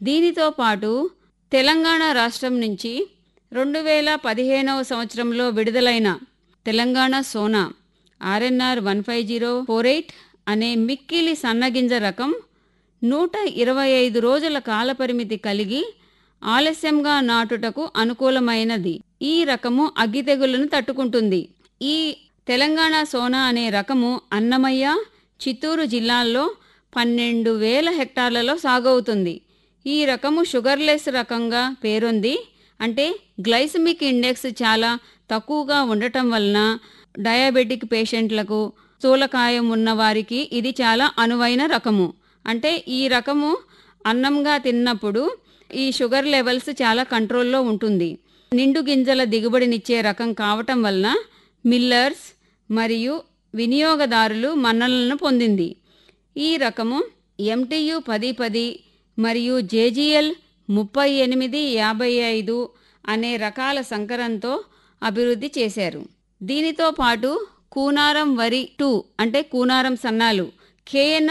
దీనితో పాటు తెలంగాణ రాష్ట్రం నుంచి రెండు వేల పదిహేనవ సంవత్సరంలో విడుదలైన Telangana Sona RNR one five zero four eight అనే మిక్కిలి సన్నగింజ రకం నూట ఇరవై ఐదు రోజుల కాలపరిమితి కలిగి ఆలస్యంగా నాటుటకు అనుకూలమైనది ఈ రకము అగ్గి తెగుళ్లను తట్టుకుంటుంది ఈ తెలంగాణ సోనా అనే రకము అన్నమయ్య చిత్తూరు జిల్లాల్లో పన్నెండు వేల హెక్టార్లలో సాగవుతుంది ఈ రకము షుగర్లెస్ రకంగా పేరొంది అంటే గ్లైసమిక్ ఇండెక్స్ చాలా తక్కువగా ఉండటం వలన డయాబెటిక్ పేషెంట్లకు స్థూలకాయం ఉన్న వారికి ఇది చాలా అనువైన రకము అంటే ఈ రకము అన్నంగా తిన్నప్పుడు ఈ షుగర్ లెవెల్స్ చాలా కంట్రోల్లో ఉంటుంది నిండు గింజల దిగుబడినిచ్చే రకం కావటం వలన మిల్లర్స్ మరియు వినియోగదారులు మన్ననలను పొందింది ఈ రకము ఎంటియు పది పది మరియు జేజీఎల్ ముప్పై ఎనిమిది యాభై ఐదు అనే రకాల సంకరంతో అభివృద్ధి చేశారు దీనితో పాటు కూనారం వరి టూ అంటే కూనారం సన్నాలు కేఎన్